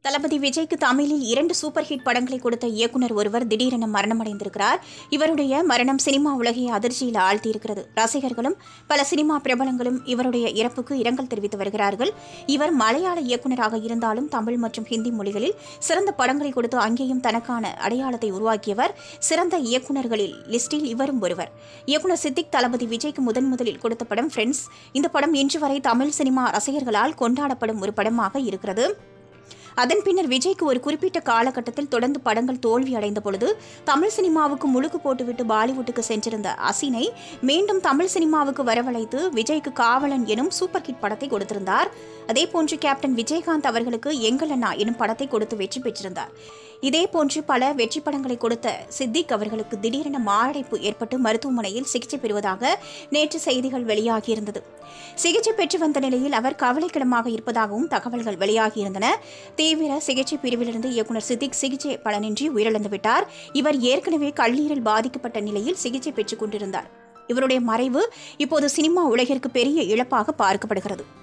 தளபதி விஜய்க்கு தமிழில் இரண்டு சூப்பர் ஹிட் படங்களை கொடுத்த இயக்குனர் ஒருவர் திடீரென மரணமடைந்திருக்கிறார் இவருடைய மரணம் சினிமா உலகை அதிர்ச்சியில் ஆழ்த்தியிருக்கிறது ரசிகர்களும் பல சினிமா பிரபலங்களும் இவருடைய இறப்புக்கு இரங்கல் தெரிவித்து வருகிறார்கள் இவர் மலையாள இயக்குனராக இருந்தாலும் தமிழ் மற்றும் ஹிந்தி மொழிகளில் சிறந்த படங்களை கொடுத்து அங்கேயும் தனக்கான அடையாளத்தை உருவாக்கியவர் சிறந்த இயக்குனர்களில் லிஸ்டில் இவரும் ஒருவர் இயக்குனர் சித்திக் தளபதி விஜய்க்கு முதன் முதலில் கொடுத்த படம் ஃப்ரெண்ட்ஸ் இந்த படம் இன்று வரை தமிழ் சினிமா ரசிகர்களால் கொண்டாடப்படும் ஒரு படமாக இருக்கிறது அதன் பின்னர் விஜய்க்கு ஒரு குறிப்பிட்ட காலகட்டத்தில் தொடர்ந்து படங்கள் தோல்வி அடைந்த பொழுது தமிழ் சினிமாவுக்கு முழுக்கு போட்டுவிட்டு பாலிவுட்டுக்கு சென்றிருந்த அசினை மீண்டும் தமிழ் சினிமாவுக்கு வரவழைத்து விஜய்க்கு காவலன் எனும் சூப்பர் ஹிட் படத்தை கொடுத்திருந்தார் அதேபோன்று கேப்டன் விஜயகாந்த் அவர்களுக்கு எங்கள் அண்ணா எனும் படத்தை கொடுத்து வெற்றி பெற்றிருந்தார் இதேபோன்று பல வெற்றி படங்களை கொடுத்த சித்திக் அவர்களுக்கு திடீரென மாரடைப்பு ஏற்பட்டு மருத்துவமனையில் சிகிச்சை பெறுவதாக நேற்று செய்திகள் வெளியாகியிருந்தது சிகிச்சை பெற்று வந்த நிலையில் அவர் கவலைக்கிடமாக இருப்பதாகவும் தகவல்கள் வெளியாகியிருந்தன தீவிர சிகிச்சை பிரிவிலிருந்து இயக்குனர் சித்திக் சிகிச்சை பலனின்றி உயிரிழந்து விட்டார் இவர் ஏற்கனவே கல்லீரல் பாதிக்கப்பட்ட நிலையில் சிகிச்சை பெற்றுக் கொண்டிருந்தார் இவருடைய மறைவு இப்போது சினிமா உலகிற்கு பெரிய இழப்பாக பார்க்கப்படுகிறது